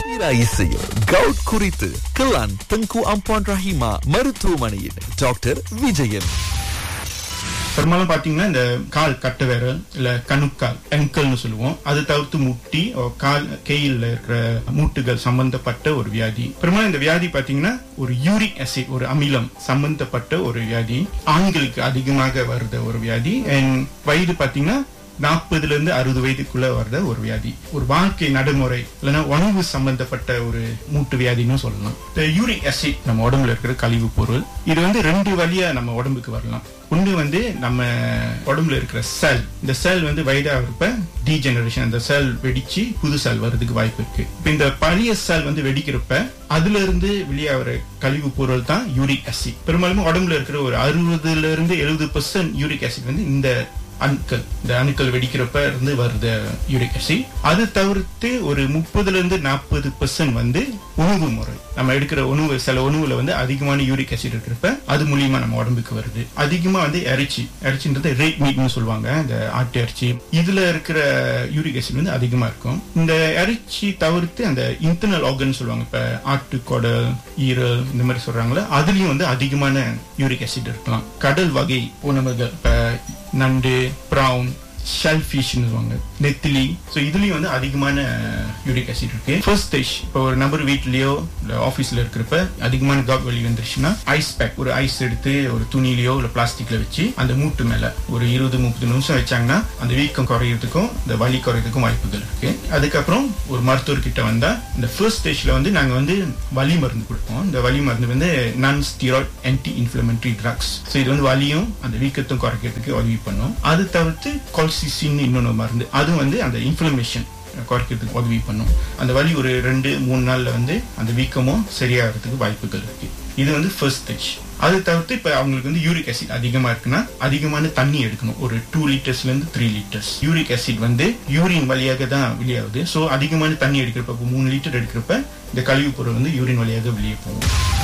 தீரா இசையில் கவுட் குறித்து கிளான் தங்கு அம்பான் ரஹிமா மருத்துவமனையின் டாக்டர் விஜயன் பெரும்பாலும் பாத்தீங்கன்னா இந்த கால் கட்டு விரல் இல்ல கணுக்கால் ankle-னு சொல்லுவோம் அது தவிர்த்து முட்டி or கால் கையில் இருக்கிற மூட்டுகள் சம்பந்தப்பட்ட ஒரு வியாதி பெரும்பாலும் இந்த வியாதி பாத்தீங்கன்னா ஒரு யூரிக் ஆசிட் ஒரு அமிலம் சம்பந்தப்பட்ட ஒரு வியாதி ஆண்களுக்கு அதிகமாக வருத ஒரு வியாதி அண்ட் வயது பாத்தீங்கன்னா நாற்பதுல இருந்து அறுபது வயதுக்குள்ள வர்ற ஒரு வியாதி ஒரு வாழ்க்கை நடைமுறை இல்லைன்னா உணவு சம்பந்தப்பட்ட ஒரு மூட்டு வியாதின்னு சொல்லலாம் இந்த யூரிக் ஆசிட் நம்ம உடம்புல இருக்கிற கழிவு பொருள் இது வந்து ரெண்டு வழியா நம்ம உடம்புக்கு வரலாம் ஒன்று வந்து நம்ம உடம்புல இருக்கிற செல் இந்த செல் வந்து வயதாகிறப்ப டீஜெனரேஷன் அந்த செல் வெடிச்சு புது செல் வர்றதுக்கு வாய்ப்பு இருக்கு இப்போ இந்த பழைய செல் வந்து வெடிக்கிறப்ப அதுல இருந்து வெளியாகிற கழிவு பொருள் தான் யூரிக் ஆசிட் பெரும்பாலும் உடம்புல இருக்கிற ஒரு அறுபதுல இருந்து எழுபது பர்சன்ட் யூரிக் ஆசிட் வந்து இந்த அணுக்கள் இந்த அணுக்கள் வெடிக்கிறப்ப இருந்து வருது யூரிக் ஆசிட் அது தவிர்த்து ஒரு முப்பதுல இருந்து நாற்பது பெர்சன்ட் வந்து உணவு முறை நம்ம எடுக்கிற உணவு சில உணவுல வந்து அதிகமான யூரிக் ஆசிட் இருக்கிறப்ப அது மூலியமா நம்ம உடம்புக்கு வருது அதிகமா வந்து இறைச்சி இறைச்சின்றது ரேட் மீட்னு சொல்லுவாங்க இந்த ஆட்டு இறைச்சி இதுல இருக்கிற யூரிக் ஆசிட் வந்து அதிகமா இருக்கும் இந்த இறைச்சி தவிர்த்து அந்த இன்டர்னல் ஆர்கன் சொல்லுவாங்க இப்ப ஆட்டுக்கொடல் ஈரல் இந்த மாதிரி சொல்றாங்களே அதுலயும் வந்து அதிகமான யூரிக் ஆசிட் இருக்கலாம் கடல் வகை உணவுகள் இப்ப நண்டு ப்ரௌன் ஷெல் ஃபிஷ்னு சொல்லுவாங்க நெத்திலி ஸோ இதுலயும் வந்து அதிகமான யூரிக் ஆசிட் இருக்கு ஃபர்ஸ்ட் ஸ்டேஜ் இப்போ ஒரு நபர் வீட்லயோ இல்ல ஆஃபீஸ்ல இருக்கிறப்ப அதிகமான காட் வலி வந்துருச்சுன்னா ஐஸ் பேக் ஒரு ஐஸ் எடுத்து ஒரு துணியிலயோ இல்ல பிளாஸ்டிக்ல வச்சு அந்த மூட்டு மேல ஒரு இருபது முப்பது நிமிஷம் வச்சாங்கன்னா அந்த வீக்கம் குறையறதுக்கும் இந்த வலி குறையறதுக்கும் வாய்ப்புகள் இருக்கு அதுக்கப்புறம் ஒரு மருத்துவர் கிட்ட வந்தா இந்த ஃபர்ஸ்ட் ஸ்டேஜ்ல வந்து நாங்க வந்து வலி மருந்து கொடுப்போம் இந்த வலி மருந்து வந்து நான் steroid anti inflammatory drugs so இது வந்து வலியும் அந்த வீக்கத்தும் குறைக்கிறதுக்கு உதவி பண்ணும் அது தவிர்த்து கொல்சிசின் இன்னொன்று மருந்து அது வந்து அந்த இன்ஃப்ளமேஷன் குறைக்கிறதுக்கு உதவி பண்ணும் அந்த வலி ஒரு ரெண்டு மூணு நாள்ல வந்து அந்த வீக்கமும் சரியாகிறதுக்கு வாய்ப்புகள் இருக்கு இது வந்து ஃபர்ஸ்ட் ஸ்டேஜ் அது தவிர்த்து இப்ப அவங்களுக்கு வந்து யூரிக் ஆசிட் அதிகமா இருக்குன்னா அதிகமான தண்ணி எடுக்கணும் ஒரு டூ லிட்டர்ஸ்ல இருந்து த்ரீ லிட்டர்ஸ் யூரிக் ஆசிட் வந்து யூரின் வழியாக தான் வெளியாகுது ஸோ அதிகமான தண்ணி எடுக்கிறப்ப இப்போ மூணு லிட்டர் எடுக்கிறப்ப இந்த கழிவு பொருள் வந்து யூரின் வழியாக வெளியே போகும்